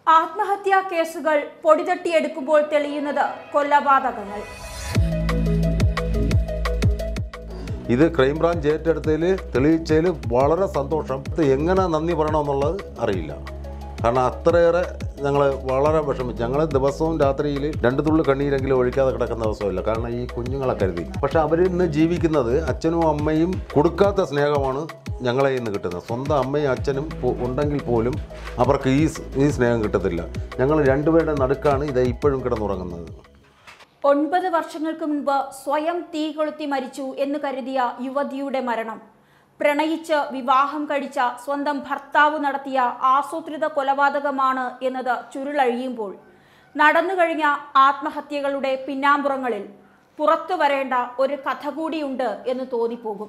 ആത്മഹത്യാ കേസുകൾ പൊടിതട്ടിയെടുക്കുമ്പോൾ തെളിയുന്നത് കൊലപാതകങ്ങൾ ഇത് ക്രൈംബ്രാഞ്ച് ഏറ്റെടുത്തതിൽ തെളിയിച്ചതിൽ വളരെ സന്തോഷം ഇത് എങ്ങനെ നന്ദി പറയണമെന്നുള്ളത് അറിയില്ല കാരണം അത്രയേറെ ഞങ്ങൾ വളരെ വിഷമിച്ചു ഞങ്ങൾ ദിവസവും രാത്രിയിൽ രണ്ട് തുള്ളി കണ്ണീരെങ്കിലും ഒഴിക്കാതെ കിടക്കുന്ന ദിവസമില്ല കാരണം ഈ കുഞ്ഞുങ്ങളെ കരുതി പക്ഷെ അവർ ഇന്ന് ജീവിക്കുന്നത് അച്ഛനും അമ്മയും കൊടുക്കാത്ത സ്നേഹമാണ് ഞങ്ങളെ ഇന്ന് കിട്ടുന്നത് സ്വന്തം അമ്മയും അച്ഛനും പോ- ഉണ്ടെങ്കിൽ പോലും അവർക്ക് ഈ സ്- ഈ സ്നേഹം കിട്ടത്തില്ല ഞങ്ങൾ രണ്ടുപേരുടെ നടുക്കാണ് ഇത് ഇപ്പോഴും കിടന്നുറങ്ങുന്നത് ഒൻപത് വർഷങ്ങൾക്ക് മുൻപ് സ്വയം തീ കൊളുത്തി മരിച്ചു എന്ന് കരുതിയ യുവതിയുടെ മരണം പ്രണയിച്ച് വിവാഹം കഴിച്ച സ്വന്തം ഭർത്താവ് നടത്തിയ ആസൂത്രിത കൊലപാതകമാണ് എന്നത് ചുരുളഴിയുമ്പോൾ നടന്നു കഴിഞ്ഞ ആത്മഹത്യകളുടെ പിന്നാമ്പുറങ്ങളിൽ പുറത്തു വരേണ്ട ഒരു കഥ കൂടിയുണ്ട് എന്ന് തോന്നിപ്പോകും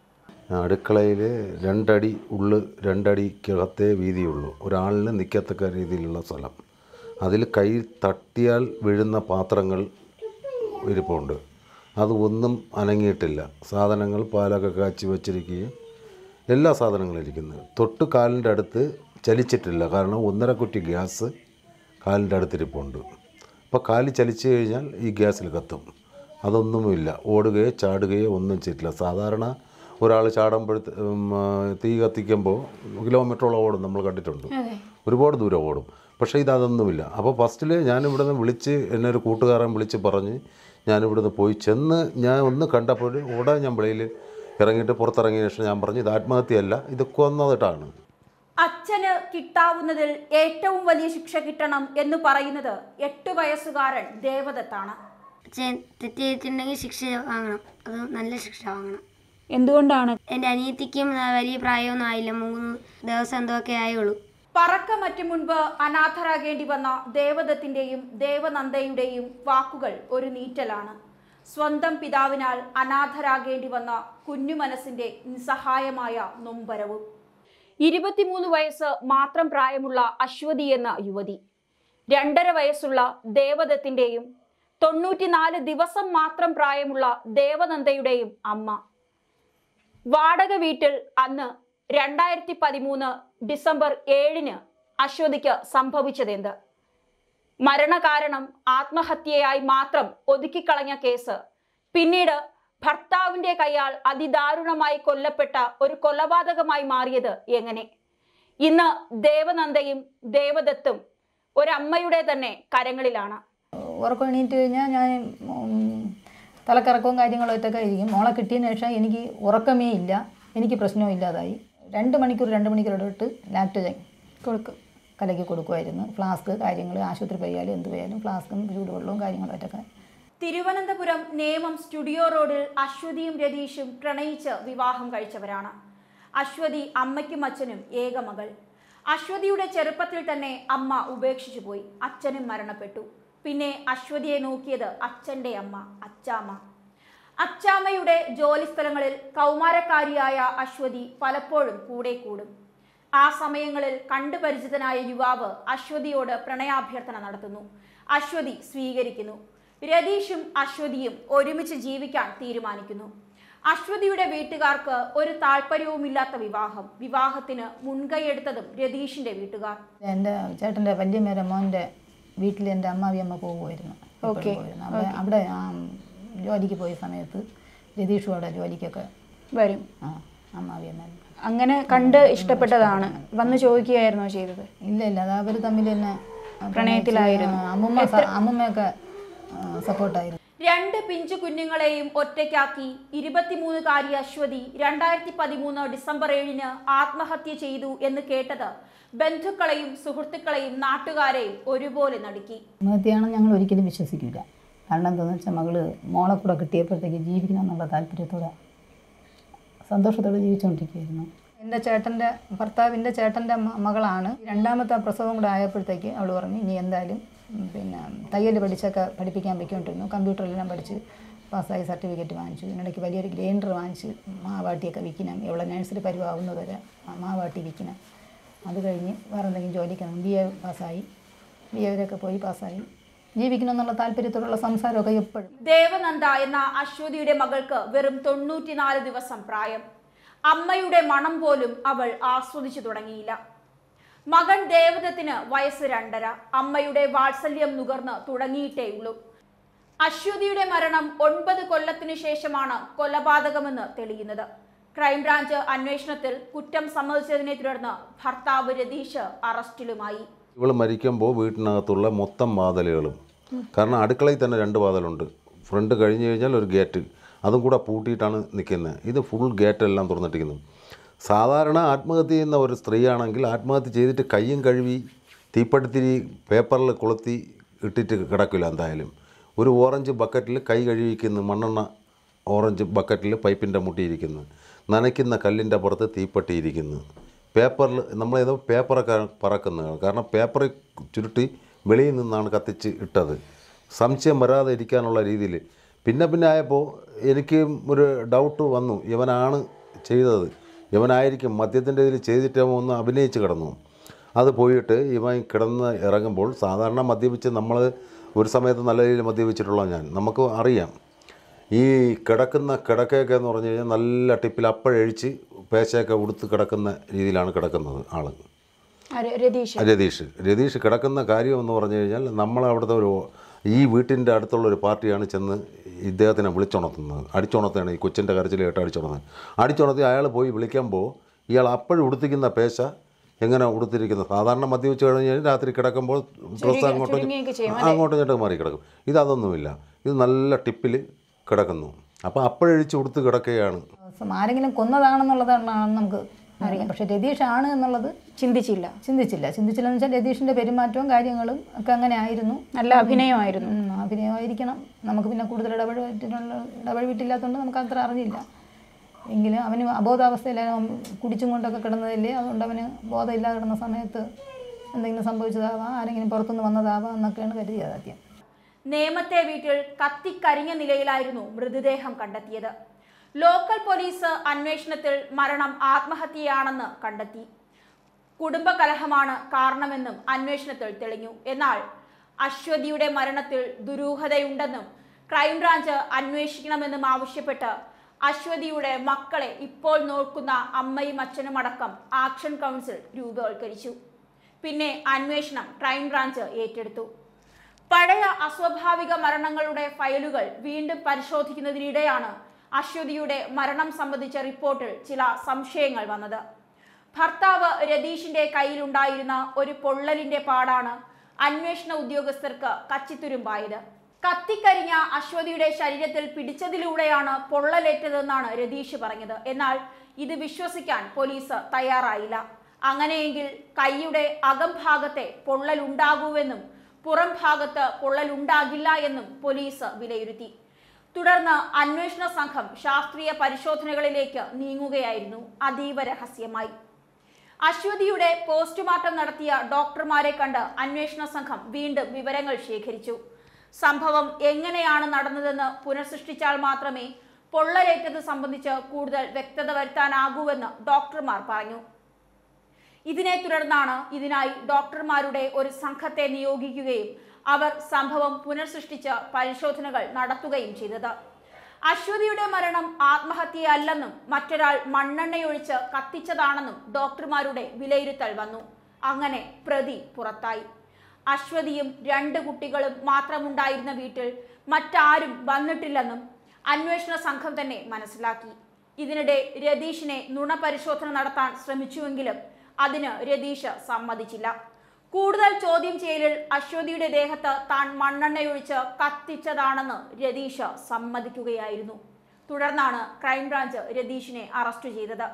അടുക്കളയിൽ രണ്ടടി ഉള്ളു രണ്ടടിക്കകത്തേ വീതിയുള്ളൂ ഒരാളിന് നിൽക്കത്തക്ക രീതിയിലുള്ള സ്ഥലം അതിൽ കൈ തട്ടിയാൽ വീഴുന്ന പാത്രങ്ങൾ ഇരിപ്പുണ്ട് അത് ഒന്നും അനങ്ങിയിട്ടില്ല സാധനങ്ങൾ പാലൊക്കെ കാച്ചി വച്ചിരിക്കുകയും എല്ലാ സാധനങ്ങളും ഇരിക്കുന്നത് തൊട്ട് കാലിൻ്റെ അടുത്ത് ചലിച്ചിട്ടില്ല കാരണം ഒന്നര കുറ്റി ഗ്യാസ് കാലിൻ്റെ അടുത്തിരിപ്പുണ്ട് അപ്പോൾ കാല് ചലിച്ചു കഴിഞ്ഞാൽ ഈ ഗ്യാസിൽ കത്തും അതൊന്നുമില്ല ഓടുകയോ ചാടുകയോ ഒന്നും ചെയ്തിട്ടില്ല സാധാരണ ഒരാൾ ചാടുമ്പോഴത്തെ തീ കത്തിക്കുമ്പോൾ കിലോമീറ്ററോളം ഓടും നമ്മൾ കണ്ടിട്ടുണ്ട് ഒരുപാട് ദൂരം ഓടും പക്ഷേ ഇത് അതൊന്നുമില്ല അപ്പോൾ ഫസ്റ്റിൽ ഞാനിവിടുന്ന് വിളിച്ച് എന്നെ ഒരു കൂട്ടുകാരൻ വിളിച്ച് പറഞ്ഞ് ഞാനിവിടുന്ന് പോയി ചെന്ന് ഞാൻ ഒന്ന് കണ്ടപ്പോൾ ഉടനെ ഞാൻ വെളിയിൽ ഇറങ്ങിയിട്ട് പുറത്തിറങ്ങിയ ശേഷം ഞാൻ പറഞ്ഞു ഇത് ആത്മഹത്യയല്ല ഇത് കൊന്നതിട്ടാണ് അച്ഛന് കിട്ടാവുന്നതിൽ ഏറ്റവും വലിയ ശിക്ഷ കിട്ടണം എന്ന് പറയുന്നത് എട്ടു വയസ്സുകാരൻ ദേവദത്താണ് അച്ഛൻ തെറ്റ് ചെയ്തിട്ടുണ്ടെങ്കിൽ ശിക്ഷ വാങ്ങണം അത് നല്ല ശിക്ഷ വാങ്ങണം എന്തുകൊണ്ടാണ് എൻ്റെ അനിയത്തിക്കും ആ, വലിയ പ്രായമൊന്നും ആയില്ല മൂന്ന് ദിവസം എന്തൊക്കെ ആയുള്ളൂ പറക്കമറ്റു മുൻപ് അനാഥരാകേണ്ടി വന്ന ദേവദത്തിന്റെയും ദേവനന്ദയുടെയും വാക്കുകൾ ഒരു നീറ്റലാണ് സ്വന്തം പിതാവിനാൽ അനാഥരാകേണ്ടി വന്ന കുഞ്ഞു മനസ്സിന്റെ നിസ്സഹായമായ നൊമ്പരവും ഇരുപത്തിമൂന്ന് വയസ്സ് മാത്രം പ്രായമുള്ള അശ്വതി എന്ന യുവതി രണ്ടര വയസ്സുള്ള ദേവദത്തിന്റെയും തൊണ്ണൂറ്റിനാല് ദിവസം മാത്രം പ്രായമുള്ള ദേവനന്ദയുടെയും അമ്മ വാടക വീട്ടിൽ അന്ന് രണ്ടായിരത്തി പതിമൂന്ന് ഡിസംബർ ഏഴിന് അശ്വതിക്ക് സംഭവിച്ചതെന്ത് മരണകാരണം ആത്മഹത്യയായി മാത്രം ഒതുക്കിക്കളഞ്ഞ കേസ് പിന്നീട് ഭർത്താവിന്റെ കൈയാൽ അതിദാരുണമായി കൊല്ലപ്പെട്ട ഒരു കൊലപാതകമായി മാറിയത് എങ്ങനെ ഇന്ന് ദേവനന്ദയും ദേവദത്തും ഒരമ്മയുടെ തന്നെ കരങ്ങളിലാണ് ഉറക്കം എണീറ്റ് കഴിഞ്ഞാൽ ഞാൻ ഉം, തലക്കറക്കവും കാര്യങ്ങളും ഒക്കെ ആയിരിക്കും മോളെ കിട്ടിയതിന് ശേഷം എനിക്ക് ഉറക്കമേ ഇല്ല എനിക്ക് പ്രശ്നവും ഇല്ലാതായി രണ്ട് മണിക്കൂർ രണ്ട് മണിക്കൂർ ഇടവിട്ട് ലാക്ടോജൻ കൊടുക്കും കലക്കി കൊടുക്കുമായിരുന്നു ഫ്ലാസ്ക് കാര്യങ്ങൾ ആശുപത്രി പോയാലും എന്ത് പോയാലും ഫ്ലാസ്കും ചൂടുവെള്ളവും കാര്യങ്ങളൊക്കെ തിരുവനന്തപുരം നേമം സ്റ്റുഡിയോ റോഡിൽ അശ്വതിയും രതീഷും പ്രണയിച്ച് വിവാഹം കഴിച്ചവരാണ് അശ്വതി അമ്മയ്ക്കും അച്ഛനും ഏക മകൾ അശ്വതിയുടെ ചെറുപ്പത്തിൽ തന്നെ അമ്മ ഉപേക്ഷിച്ചു പോയി അച്ഛനും മരണപ്പെട്ടു പിന്നെ അശ്വതിയെ നോക്കിയത് അച്ഛൻ്റെ അമ്മ അച്ചാമ്മ അച്ചാമ്മയുടെ ജോലിസ്ഥലങ്ങളിൽ കൗമാരക്കാരിയായ അശ്വതി പലപ്പോഴും കൂടെ കൂടും ആ സമയങ്ങളിൽ കണ്ടുപരിചിതനായ യുവാവ് അശ്വതിയോട് പ്രണയാഭ്യർത്ഥന നടത്തുന്നു അശ്വതി സ്വീകരിക്കുന്നു രതീഷും അശ്വതിയും ഒരുമിച്ച് ജീവിക്കാൻ തീരുമാനിക്കുന്നു അശ്വതിയുടെ വീട്ടുകാർക്ക് ഒരു താല്പര്യവുമില്ലാത്ത വിവാഹം വിവാഹത്തിന് മുൻകൈയെടുത്തതും രതീഷിന്റെ വീട്ടുകാർ എൻ്റെ ചേട്ടൻ്റെ വല്യമ്മേരെ മോൻ്റെ വീട്ടിൽ എൻ്റെ അമ്മാവിയമ്മ പോകുമായിരുന്നു എപ്പോഴും പോയിരുന്നു. അവിടെ അവിടെ ആ ജോലിക്ക് പോയ സമയത്ത് രതീഷും അവിടെ ജോലിക്കൊക്കെ വരും ആ അമ്മാവിയമ്മ അങ്ങനെ കണ്ട് ഇഷ്ടപ്പെട്ടതാണ് വന്ന് ചോദിക്കുകയായിരുന്നോ ചെയ്തത് ഇല്ല ഇല്ല അത് അവർ തമ്മിൽ തന്നെ പ്രണയത്തിലായിരുന്നു. ആ, അമ്മുമ്മ സ- അമ്മുമ്മയൊക്കെ സപ്പോർട്ടായിരുന്നു രണ്ട് പിഞ്ചു കുഞ്ഞുങ്ങളെയും ഒറ്റയ്ക്കാക്കി ഇരുപത്തിമൂന്നുകാരി അശ്വതി രണ്ടായിരത്തി പതിമൂന്ന് ഡിസംബർ ഏഴിന് ആത്മഹത്യ ചെയ്തു എന്ന് കേട്ടത് ബന്ധുക്കളെയും സുഹൃത്തുക്കളെയും നാട്ടുകാരെയും ഒരുപോലെ നടുക്കി ആത്മഹത്യയാണെന്ന് ഞങ്ങൾ ഒരിക്കലും വിശ്വസിക്കില്ല കാരണം എന്താണെന്ന് വെച്ചാൽ മകള് മോളെ കൂടെ കിട്ടിയപ്പോഴത്തേക്ക് ജീവിക്കണം എന്നുള്ള താല്പര്യത്തോടെ സന്തോഷത്തോടെ ജീവിച്ചുകൊണ്ടിരിക്കുകയായിരുന്നു എൻ്റെ ചേട്ടൻ്റെ ഭർത്താവിൻ്റെ ചേട്ടൻ്റെ മ- മകളാണ് രണ്ടാമത്തെ പ്രസവം കൂടെ ആയപ്പോഴത്തേക്ക് അവൾ പറഞ്ഞു ഇനി എന്തായാലും ഉം, പിന്നെ തയ്യൽ പഠിച്ചൊക്കെ പഠിപ്പിക്കാൻ പോയിക്കൊണ്ടിരുന്നു കമ്പ്യൂട്ടറിലെല്ലാം പഠിച്ച് പാസ്സായി സർട്ടിഫിക്കറ്റ് വാങ്ങിച്ചു ഇതിനിടയ്ക്ക് വലിയൊരു ഗ്രൈൻഡർ വാങ്ങിച്ച് മാവാട്ടിയൊക്കെ വിൽക്കണം എവിടെ നഴ്സറി പരുവാകുന്നത് വരെ ആ മാവാട്ടി വിൽക്കണം അത് കഴിഞ്ഞ് വേറെ എന്തെങ്കിലും ജോലിക്കണം ബി എ പാസ്സായി ബി എവിലൊക്കെ പോയി പാസ്സായി ജീവിക്കണം എന്നുള്ള താല്പര്യത്തോടുള്ള സംസാരമൊക്കെ എപ്പോഴും ദേവനന്ദ എന്ന അശ്വതിയുടെ മകൾക്ക് വെറും തൊണ്ണൂറ്റിനാല് ദിവസം പ്രായം അമ്മയുടെ മണം പോലും അവൾ ആസ്വദിച്ചു തുടങ്ങിയില്ല മകൻ ദേവദത്തിന് വയസ്സ് രണ്ടര അമ്മയുടെ വാത്സല്യം നുകർന്ന് തുടങ്ങിയിട്ടേയുള്ളൂ അശ്വതിയുടെ മരണം ഒൻപത് കൊല്ലത്തിനു ശേഷമാണ് കൊലപാതകമെന്ന് തെളിയുന്നത് ക്രൈംബ്രാഞ്ച് അന്വേഷണത്തിൽ കുറ്റം സമ്മതിച്ചതിനെ തുടർന്ന് ഭർത്താവ് രതീഷ് അറസ്റ്റിലുമായി ഇവൾ മരിക്കുമ്പോൾ വീട്ടിനകത്തുള്ള മൊത്തം വാതിലുകളും കാരണം അടുക്കളയിൽ തന്നെ രണ്ട് വാതിലുണ്ട് ഫ്രണ്ട് കഴിഞ്ഞ് കഴിഞ്ഞാൽ ഒരു ഗേറ്റ് അതും കൂടെ പൂട്ടിയിട്ടാണ് നിൽക്കുന്നത് ഇത് ഫുൾ ഗേറ്റ് എല്ലാം തുറന്നിട്ടിരിക്കുന്നു സാധാരണ ആത്മഹത്യ ചെയ്യുന്ന ഒരു സ്ത്രീയാണെങ്കിൽ ആത്മഹത്യ ചെയ്തിട്ട് കയ്യും കഴുകി തീപ്പട്ടിത്തിരി പേപ്പറിൽ കൊളുത്തി ഇട്ടിട്ട് കിടക്കില്ല എന്തായാലും ഒരു ഓറഞ്ച് ബക്കറ്റിൽ കൈ കഴുകിക്കുന്നു മണ്ണെണ്ണ ഓറഞ്ച് ബക്കറ്റിൽ പൈപ്പിൻ്റെ മുട്ടിയിരിക്കുന്നു നനയ്ക്കുന്ന കല്ലിൻ്റെ പുറത്ത് തീപ്പട്ടി ഇരിക്കുന്നു പേപ്പറിൽ നമ്മളേതോ പേപ്പറൊക്കെ പറക്കുന്നത് കാരണം പേപ്പർ ചുരുട്ടി വെളിയിൽ നിന്നാണ് കത്തിച്ച് ഇട്ടത് സംശയം വരാതെ ഇരിക്കാനുള്ള രീതിയിൽ പിന്നെ പിന്നെ ആയപ്പോൾ എനിക്ക് ഒരു ഡൗട്ട് വന്നു ഇവനാണ് ചെയ്തത് ഇവനായിരിക്കും മദ്യത്തിൻ്റെ ഇതിൽ ചെയ്തിട്ട് അവൻ ഒന്ന് അഭിനയിച്ച് കിടന്നു അത് പോയിട്ട് ഇവൻ കിടന്ന് ഇറങ്ങുമ്പോൾ സാധാരണ മദ്യപിച്ച് നമ്മൾ ഒരു സമയത്ത് നല്ല രീതിയിൽ മദ്യപിച്ചിട്ടുള്ള ഞാൻ നമുക്ക് അറിയാം ഈ കിടക്കുന്ന കിടക്കയൊക്കെ എന്ന് പറഞ്ഞു കഴിഞ്ഞാൽ നല്ല ടിപ്പിൽ അപ്പോഴഴിച്ച് പേശയൊക്കെ ഉടുത്ത് കിടക്കുന്ന രീതിയിലാണ് കിടക്കുന്നത് ആൾ ആര്? രതീഷ് രതീഷ് രതീഷ് കിടക്കുന്ന കാര്യം എന്ന് പറഞ്ഞു കഴിഞ്ഞാൽ നമ്മളവിടുത്തെ ഒരു ഈ വീട്ടിൻ്റെ അടുത്തുള്ള ഒരു പാർട്ടിയാണ് ചെന്ന് ഇദ്ദേഹത്തിനെ വിളിച്ചുണർത്തുന്നത് അടിച്ചുണർത്തുകയാണ് ഈ കൊച്ചിൻ്റെ കരച്ചിൽ കേട്ട് അടിച്ചുണർത്തുന്നത് അടിച്ചുണർത്തി അയാൾ പോയി വിളിക്കുമ്പോൾ ഇയാൾ അപ്പോഴും ഉടുത്തിക്കുന്ന പേശ എങ്ങനെ ഉടുത്തിരിക്കുന്നത് സാധാരണ മദ്യപിച്ച് കഴിഞ്ഞാൽ രാത്രി കിടക്കുമ്പോൾ ഡ്രസ്സ് അങ്ങോട്ടും ചുരുങ്ങിയൊക്കെ ചെയ്യും, അങ്ങോട്ടും ഇങ്ങോട്ടും മാറി കിടക്കും ഇതതൊന്നുമില്ല ഇത് നല്ല ടിപ്പിൽ കിടക്കുന്നു അപ്പോൾ അപ്പോഴഴിച്ച് ഉടുത്ത് കിടക്കുകയാണ് ദിവസം ആരെങ്കിലും കൊന്നതാണെന്നുള്ളതാണ് നമുക്ക് അറിയാം പക്ഷെ രതീഷ് ആണ് എന്നുള്ളത് ചിന്തിച്ചില്ല ചിന്തിച്ചില്ല ചിന്തിച്ചില്ലെന്ന് വെച്ചാൽ രതീഷിൻ്റെ പെരുമാറ്റവും കാര്യങ്ങളും ഒക്കെ അങ്ങനെ ആയിരുന്നു നല്ല അഭിനയമായിരുന്നു ഉം, അഭിനയമായിരിക്കണം നമുക്ക് പിന്നെ കൂടുതൽ ഇടപെട്ടിട്ടുള്ള ഇടപെട്ടില്ലാത്തതുകൊണ്ട് നമുക്ക് അത്ര അറിഞ്ഞില്ല എങ്കിലും അവന് അബോധാവസ്ഥയിൽ അവൻ കുടിച്ചും കൊണ്ടൊക്കെ കിടന്നതല്ലേ അതുകൊണ്ട് അവന് ബോധമില്ലാതെ കിടന്ന സമയത്ത് എന്തെങ്കിലും സംഭവിച്ചതാവാം ആരെങ്കിലും പുറത്തുനിന്ന് വന്നതാവാം എന്നൊക്കെയാണ് കരുതിയത് ആദ്യം നേമത്തെ വീട്ടിൽ കത്തിക്കരിഞ്ഞ നിലയിലായിരുന്നു മൃതദേഹം കണ്ടെത്തിയത് ലോക്കൽ പോലീസ് അന്വേഷണത്തിൽ മരണം ആത്മഹത്യയാണെന്ന് കണ്ടെത്തി കുടുംബകലഹമാണ് കാരണമെന്നും അന്വേഷണത്തിൽ തെളിഞ്ഞു എന്നാൽ അശ്വതിയുടെ മരണത്തിൽ ദുരൂഹതയുണ്ടെന്നും ക്രൈംബ്രാഞ്ച് അന്വേഷിക്കണമെന്നും ആവശ്യപ്പെട്ട് അശ്വതിയുടെ മക്കളെ ഇപ്പോൾ നോക്കുന്ന അമ്മയും അച്ഛനും അടക്കം ആക്ഷൻ കൗൺസിൽ രൂപവൽക്കരിച്ചു പിന്നെ അന്വേഷണം ക്രൈംബ്രാഞ്ച് ഏറ്റെടുത്തു പഴയ അസ്വാഭാവിക മരണങ്ങളുടെ ഫയലുകൾ വീണ്ടും പരിശോധിക്കുന്നതിനിടെയാണ് അശ്വതിയുടെ മരണം സംബന്ധിച്ച റിപ്പോർട്ടിൽ ചില സംശയങ്ങൾ വന്നത് ഭർത്താവ് രതീഷിന്റെ കയ്യിലുണ്ടായിരുന്ന ഒരു പൊള്ളലിന്റെ പാടാണ് അന്വേഷണ ഉദ്യോഗസ്ഥർക്ക് കച്ചിത്തുരുമ്പായത് കത്തിക്കരിഞ്ഞ അശ്വതിയുടെ ശരീരത്തിൽ പിടിച്ചതിലൂടെയാണ് പൊള്ളലേറ്റതെന്നാണ് രതീഷ് പറഞ്ഞത് എന്നാൽ ഇത് വിശ്വസിക്കാൻ പോലീസ് തയ്യാറായില്ല അങ്ങനെയെങ്കിൽ കൈയുടെ അകംഭാഗത്തെ പൊള്ളലുണ്ടാകൂവെന്നും പുറം ഭാഗത്ത് പൊള്ളലുണ്ടാകില്ല എന്നും പോലീസ് വിലയിരുത്തി തുടർന്ന് അന്വേഷണ സംഘം ശാസ്ത്രീയ പരിശോധനകളിലേക്ക് നീങ്ങുകയായിരുന്നു അതീവ രഹസ്യമായി അശ്വതിയുടെ പോസ്റ്റ്മോർട്ടം നടത്തിയ ഡോക്ടർമാരെ കണ്ട് അന്വേഷണ സംഘം വീണ്ടും വിവരങ്ങൾ ശേഖരിച്ചു സംഭവം എങ്ങനെയാണ് നടന്നതെന്ന് പുനഃസൃഷ്ടിച്ചാൽ മാത്രമേ പൊള്ളലേറ്റത് സംബന്ധിച്ച് കൂടുതൽ വ്യക്തത വരുത്താനാകൂവെന്ന് ഡോക്ടർമാർ പറഞ്ഞു ഇതിനെ തുടർന്നാണ് ഇതിനായി ഡോക്ടർമാരുടെ ഒരു സംഘത്തെ നിയോഗിക്കുകയും അവർ സംഭവം പുനഃസൃഷ്ടിച്ച് പരിശോധനകൾ നടത്തുകയും ചെയ്തത് അശ്വതിയുടെ മരണം ആത്മഹത്യയല്ലെന്നും മറ്റൊരാൾ മണ്ണെണ്ണയൊഴിച്ച് കത്തിച്ചതാണെന്നും ഡോക്ടർമാരുടെ വിലയിരുത്തൽ വന്നു അങ്ങനെ പ്രതി പുറത്തായി അശ്വതിയും രണ്ട് കുട്ടികളും മാത്രമുണ്ടായിരുന്ന വീട്ടിൽ മറ്റാരും വന്നിട്ടില്ലെന്നും അന്വേഷണ സംഘം തന്നെ മനസ്സിലാക്കി ഇതിനിടെ രതീഷിനെ നുണപരിശോധന നടത്താൻ ശ്രമിച്ചുവെങ്കിലും അതിന് രതീഷ് സമ്മതിച്ചില്ല കൂടുതൽ ചോദ്യം ചെയ്യലിൽ അശ്വതിയുടെ ദേഹത്ത് താൻ മണ്ണെണ്ണയൊഴിച്ച് കത്തിച്ചതാണെന്ന് രതീഷ് സമ്മതിക്കുകയായിരുന്നു തുടർന്നാണ് ക്രൈംബ്രാഞ്ച് രതീഷിനെ അറസ്റ്റ് ചെയ്തത്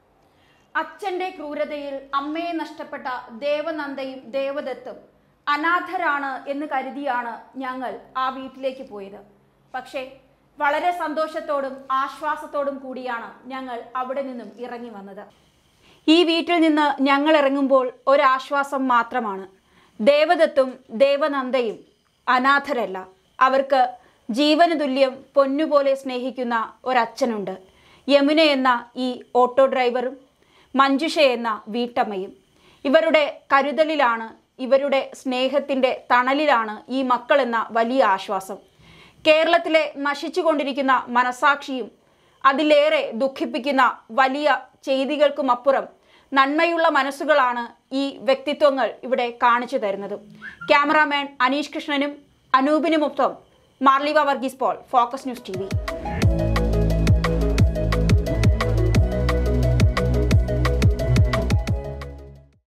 അച്ഛന്റെ ക്രൂരതയിൽ അമ്മയെ നഷ്ടപ്പെട്ട ദേവനന്ദയും ദേവദത്തും അനാഥരാണ് എന്ന് കരുതിയാണ് ഞങ്ങൾ ആ വീട്ടിലേക്ക് പോയത് പക്ഷേ വളരെ സന്തോഷത്തോടും ആശ്വാസത്തോടും കൂടിയാണ് ഞങ്ങൾ അവിടെ നിന്നും ഇറങ്ങി വന്നത് ഈ വീട്ടിൽ നിന്ന് ഞങ്ങൾ ഇറങ്ങുമ്പോൾ ഒരാശ്വാസം മാത്രമാണ് ദേവദത്തും ദേവനന്ദയും അനാഥരല്ല അവർക്ക് ജീവന് തുല്യം പൊന്നുപോലെ സ്നേഹിക്കുന്ന ഒരച്ഛനുണ്ട് യമുന എന്ന ഈ ഓട്ടോ ഡ്രൈവറും മഞ്ജുഷ എന്ന വീട്ടമ്മയും ഇവരുടെ കരുതലിലാണ് ഇവരുടെ സ്നേഹത്തിൻ്റെ തണലിലാണ് ഈ മക്കളെന്ന വലിയ ആശ്വാസം കേരളത്തിലെ നശിച്ചുകൊണ്ടിരിക്കുന്ന മനസാക്ഷിയും അതിലേറെ ദുഃഖിപ്പിക്കുന്ന വലിയ ചെയ്തികൾക്കുമപ്പുറം നന്മയുള്ള മനസ്സുകളാണ് ഈ വ്യക്തിത്വങ്ങൾ ഇവിടെ കാണിച്ചു തരുന്നത് ക്യാമറാമാൻ അനീഷ് കൃഷ്ണനും അനൂപിനുമൊപ്പം Marliva Varghese Paul focus news T